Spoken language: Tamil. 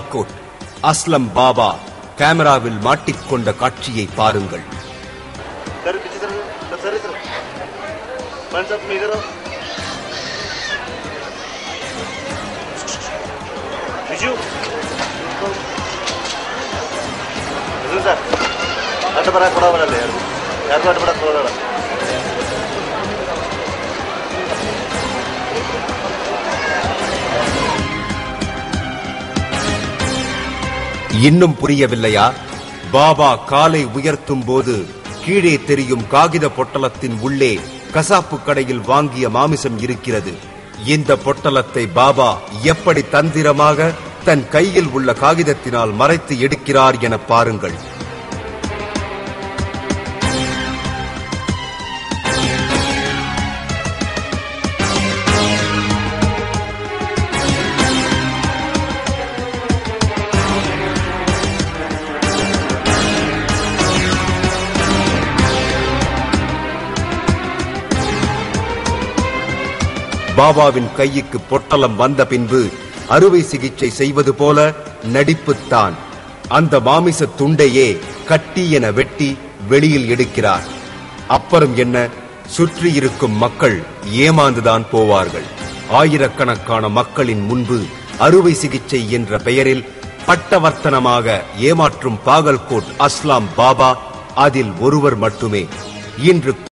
பாகல்கோட் அஸ்லம் பாபா கேமராவில் மாட்டிக்கொண்ட காட்சியை பாருங்கள் सर पीछे सर सर सर सर पंच साहब तुम इधर आओ बिजू बिजू सर अट बड़ा थोड़ा बड़ा ले यार यार को अट बड़ा थोड़ा बड़ा இன்னும் புரியவில்லையா பாபா காலை உயர்த்தும் போது கீழே தெரியும் காகித பொட்டலத்தின் உள்ளே கசாப்பு கடையில் வாங்கிய மாமிசம் இருக்கிறது இந்த பொட்டலத்தை பாபா எப்படி தந்திரமாக தன் கையில் உள்ள காகிதத்தினால் மறைத்து எடுக்கிறார் என பாருங்கள் பாபாவின் கைக்கு பொட்டலம் வந்த பின்பு அறுவை சிகிச்சை செய்வது போல நடிப்புத்தான் அந்த மாமிச துண்டையே கட்டி என வெட்டி வெளியில் எடுக்கிறார் அப்புறம் என்ன சுற்றி இருக்கும் மக்கள் ஏமாந்துதான் போவார்கள் ஆயிரக்கணக்கான மக்களின் முன்பு அறுவை சிகிச்சை என்ற பெயரில் பட்டவர்த்தனமாக ஏமாற்றும் பாகல்கோட் அஸ்லாம் பாபா அதில் ஒருவர் மட்டுமே இன்று